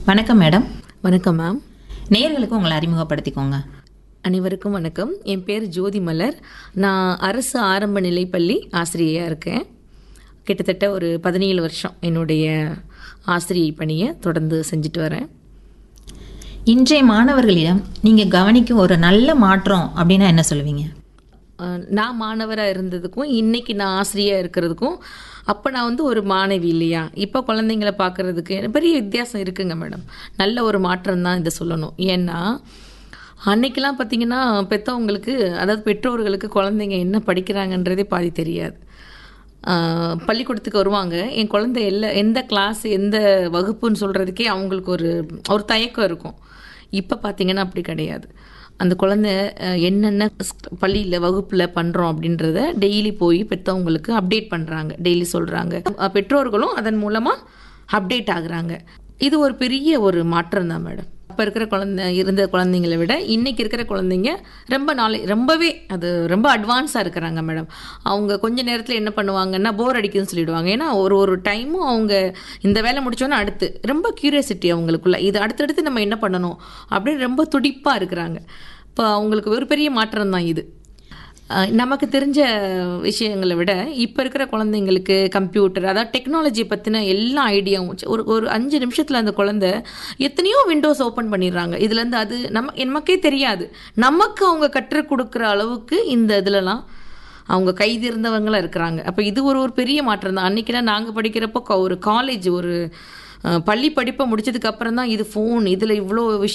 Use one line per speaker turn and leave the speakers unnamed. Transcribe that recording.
வணக்கம் மேடம்
வணக்கம் மேம்
நேயர்களுக்கு உங்களை அறிமுகப்படுத்திக்கோங்க
அனைவருக்கும் வணக்கம் என் பேர் ஜோதி மலர் நான் அரசு ஆரம்ப நிலைப்பள்ளி ஆசிரியையாக இருக்கேன் கிட்டத்தட்ட ஒரு பதினேழு வருஷம் என்னுடைய ஆசிரியை பணியை தொடர்ந்து செஞ்சுட்டு வரேன்
இன்றைய மாணவர்களிடம் நீங்கள் கவனிக்கும் ஒரு நல்ல மாற்றம் அப்படின்னா என்ன சொல்லுவீங்க
அஹ், நான் மாணவராக இருந்ததுக்கும் இன்னைக்கு நான் ஆசிரியாக இருக்கிறதுக்கும் அப்போ நான் வந்து ஒரு மாணவி இல்லையா இப்போ குழந்தைங்கள பார்க்குறதுக்கு பெரிய வித்தியாசம் இருக்குங்க மேடம் நல்ல ஒரு மாற்றம் தான் இதை சொல்லணும் ஏன்னா அன்னைக்கெல்லாம் பார்த்தீங்கன்னா பெற்றவங்களுக்கு அதாவது பெற்றோர்களுக்கு குழந்தைங்க என்ன படிக்கிறாங்கன்றதே பாதி தெரியாது ஆஹ் பள்ளிக்கூடத்துக்கு வருவாங்க என் குழந்தை எல்லா எந்த கிளாஸ் எந்த வகுப்புன்னு சொல்கிறதுக்கே அவங்களுக்கு ஒரு ஒரு தயக்கம் இருக்கும் இப்போ பார்த்தீங்கன்னா அப்படி கிடையாது அந்த குழந்தை அஹ், என்னென்ன பள்ளியில் வகுப்பில் பண்ணுறோம் அப்படின்றத டெய்லி போய் பெற்றவங்களுக்கு அப்டேட் பண்ணுறாங்க டெய்லி சொல்கிறாங்க பெற்றோர்களும் அதன் மூலமாக அப்டேட் ஆகுறாங்க இது ஒரு பெரிய ஒரு மாற்றம் தான் மேடம் அப்போ இருக்கிற குழந்தை இருந்த குழந்தைங்களை விட இன்னைக்கு இருக்கிற குழந்தைங்க ரொம்ப நாளை ரொம்பவே அது ரொம்ப அட்வான்ஸாக இருக்கிறாங்க மேடம் அவங்க கொஞ்ச நேரத்தில் என்ன பண்ணுவாங்கன்னா போர் அடிக்குதுன்னு சொல்லிடுவாங்க ஏன்னா ஒரு ஒரு டைமும் அவங்க இந்த வேலை முடிச்சோன்னே அடுத்து ரொம்ப கியூரியாசிட்டி அவங்களுக்குள்ள இது அடுத்தடுத்து நம்ம என்ன பண்ணணும் அப்படின்னு ரொம்ப துடிப்பாக இருக்கிறாங்க இப்போ அவங்களுக்கு ஒரு பெரிய மாற்றம் தான் இது அஹ் நமக்கு தெரிஞ்ச விஷயங்களை விட இப்போ இருக்கிற குழந்தைங்களுக்கு கம்ப்யூட்டர் அதாவது டெக்னாலஜி பற்றின எல்லா ஐடியாவும் வச்சு ஒரு ஒரு அஞ்சு நிமிஷத்தில் அந்த குழந்தை எத்தனையோ விண்டோஸ் ஓப்பன் பண்ணிடுறாங்க இதுலேருந்து அது நம்ம நமக்கே தெரியாது நமக்கு அவங்க கற்றுக் கொடுக்குற அளவுக்கு இந்த இதுலலாம் அவங்க கைதிருந்தவங்களாம் இருக்கிறாங்க அப்போ இது ஒரு ஒரு பெரிய மாற்றம் தான் அன்றைக்கெல்லாம் நாங்கள் படிக்கிறப்போ க- ஒரு காலேஜ் ஒரு அஹ், பள்ளி படிப்பை முடிச்சதுக்கு அப்புறம் தான் இது ஃபோன் இதில் இவ்வளோ விஷயம்